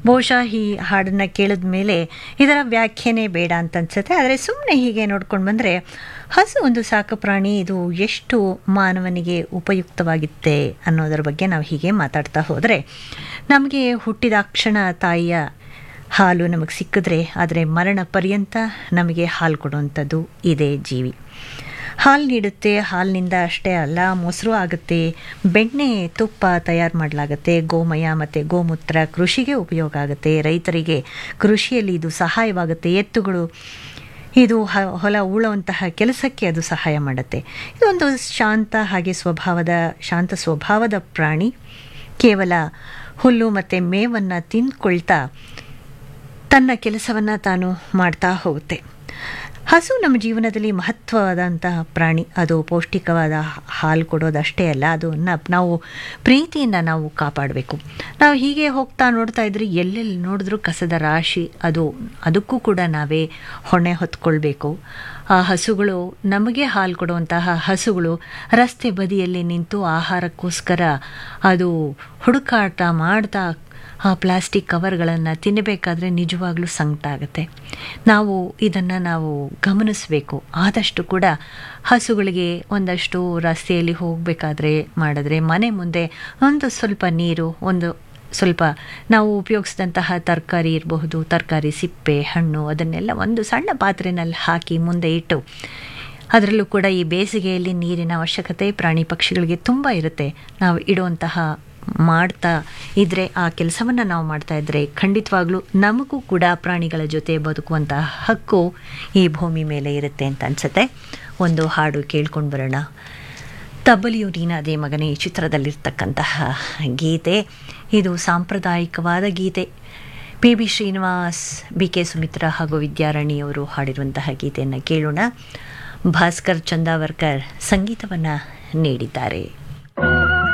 ಬಹುಶಃ ಈ ಹಾಡನ್ನು ಕೇಳಿದ ಮೇಲೆ ಇದರ ವ್ಯಾಖ್ಯಾನೆ ಬೇಡ ಅಂತ ಅನ್ಸುತ್ತೆ ಆದರೆ ಸುಮ್ಮನೆ ಹೀಗೆ ನೋಡ್ಕೊಂಡು ಬಂದರೆ ಹಸು ಒಂದು ಸಾಕು ಪ್ರಾಣಿ ಇದು ಎಷ್ಟು ಮಾನವನಿಗೆ ಉಪಯುಕ್ತವಾಗಿತ್ತೆ ಅನ್ನೋದರ ಬಗ್ಗೆ ನಾವು ಹೀಗೆ ಮಾತಾಡ್ತಾ ಹೋದರೆ ನಮಗೆ ಹುಟ್ಟಿದ ಕ್ಷಣ ತಾಯಿಯ ಹಾಲು ನಮಗೆ ಸಿಕ್ಕಿದ್ರೆ ಆದರೆ ಮರಣ ಪರ್ಯಂತ ನಮಗೆ ಹಾಲು ಕೊಡುವಂಥದ್ದು ಇದೇ ಜೀವಿ ಹಾಲು ನೀಡುತ್ತೆ ಹಾಲಿನಿಂದ ಅಷ್ಟೇ ಅಲ್ಲ ಮೊಸರು ಆಗುತ್ತೆ ಬೆಣ್ಣೆ ತುಪ್ಪ ತಯಾರು ಮಾಡಲಾಗುತ್ತೆ ಗೋಮಯ ಮತ್ತು ಗೋಮೂತ್ರ ಕೃಷಿಗೆ ಉಪಯೋಗ ಆಗುತ್ತೆ ರೈತರಿಗೆ ಕೃಷಿಯಲ್ಲಿ ಇದು ಸಹಾಯವಾಗುತ್ತೆ ಎತ್ತುಗಳು ಇದು ಹ ಹೊಲ ಉಳುವಂತಹ ಕೆಲಸಕ್ಕೆ ಅದು ಸಹಾಯ ಮಾಡುತ್ತೆ ಇದೊಂದು ಶಾಂತ ಹಾಗೆ ಸ್ವಭಾವದ ಶಾಂತ ಸ್ವಭಾವದ ಪ್ರಾಣಿ ಕೇವಲ ಹುಲ್ಲು ಮತ್ತು ಮೇವನ್ನು ತಿಂದ್ಕೊಳ್ತಾ ತನ್ನ ಕೆಲಸವನ್ನು ತಾನು ಮಾಡ್ತಾ ಹೋಗುತ್ತೆ ಹಸು ನಮ್ಮ ಜೀವನದಲ್ಲಿ ಮಹತ್ವವಾದಂತಹ ಪ್ರಾಣಿ ಅದು ಪೌಷ್ಟಿಕವಾದ ಹಾಲು ಕೊಡೋದಷ್ಟೇ ಅಲ್ಲ ಅದು ನಾವು ಪ್ರೀತಿಯಿಂದ ನಾವು ಕಾಪಾಡಬೇಕು ನಾವು ಹೀಗೆ ಹೋಗ್ತಾ ನೋಡ್ತಾ ಇದ್ರೆ ಎಲ್ಲೆಲ್ಲಿ ನೋಡಿದ್ರೂ ಕಸದ ರಾಶಿ ಅದು ಅದಕ್ಕೂ ಕೂಡ ನಾವೇ ಹೊಣೆ ಹೊತ್ಕೊಳ್ಬೇಕು ಆ ಹಸುಗಳು ನಮಗೆ ಹಾಲು ಕೊಡುವಂತಹ ಹಸುಗಳು ರಸ್ತೆ ಬದಿಯಲ್ಲಿ ನಿಂತು ಆಹಾರಕ್ಕೋಸ್ಕರ ಅದು ಹುಡುಕಾಟ ಮಾಡ್ತಾ ಆ ಪ್ಲಾಸ್ಟಿಕ್ ಕವರ್ಗಳನ್ನು ತಿನ್ನಬೇಕಾದ್ರೆ ನಿಜವಾಗ್ಲೂ ಸಂಕಟ ಆಗುತ್ತೆ ನಾವು ಇದನ್ನು ನಾವು ಗಮನಿಸಬೇಕು ಆದಷ್ಟು ಕೂಡ ಹಸುಗಳಿಗೆ ಒಂದಷ್ಟು ರಸ್ತೆಯಲ್ಲಿ ಹೋಗಬೇಕಾದ್ರೆ ಮಾಡಿದ್ರೆ ಮನೆ ಮುಂದೆ ಒಂದು ಸ್ವಲ್ಪ ನೀರು ಒಂದು ಸ್ವಲ್ಪ ನಾವು ಉಪಯೋಗಿಸಿದಂತಹ ತರಕಾರಿ ಇರಬಹುದು ತರಕಾರಿ ಸಿಪ್ಪೆ ಹಣ್ಣು ಅದನ್ನೆಲ್ಲ ಒಂದು ಸಣ್ಣ ಪಾತ್ರೆನಲ್ಲಿ ಹಾಕಿ ಮುಂದೆ ಇಟ್ಟು ಅದರಲ್ಲೂ ಕೂಡ ಈ ಬೇಸಿಗೆಯಲ್ಲಿ ನೀರಿನ ಅವಶ್ಯಕತೆ ಪ್ರಾಣಿ ಪಕ್ಷಿಗಳಿಗೆ ತುಂಬ ಇರುತ್ತೆ ನಾವು ಇಡುವಂತಹ ಮಾಡ್ತಾ ಇದ್ರೆ ಆ ಕೆಲಸವನ್ನು ನಾವು ಮಾಡ್ತಾ ಇದ್ರೆ ಖಂಡಿತವಾಗ್ಲೂ ನಮಗೂ ಕೂಡ ಪ್ರಾಣಿಗಳ ಜೊತೆ ಬದುಕುವಂತಹ ಹಕ್ಕು ಈ ಭೂಮಿ ಮೇಲೆ ಇರುತ್ತೆ ಅಂತ ಅನ್ಸುತ್ತೆ ಒಂದು ಹಾಡು ಕೇಳ್ಕೊಂಡು ಬರೋಣ ತಬ್ಬಲಿಯು ನೀನಾದೇ ಮಗನೇ ಈ ಚಿತ್ರದಲ್ಲಿರ್ತಕ್ಕಂತಹ ಗೀತೆ ಇದು ಸಾಂಪ್ರದಾಯಿಕವಾದ ಗೀತೆ P B Srinivas B K Sumithra ಹಾಗೂ ವಿದ್ಯಾರಾಣಿಯವರು ಹಾಡಿರುವಂತಹ ಗೀತೆಯನ್ನು ಕೇಳೋಣ ಭಾಸ್ಕರ್ ಚಂದಾವರ್ಕರ್ ಸಂಗೀತವನ್ನು ನೀಡಿದ್ದಾರೆ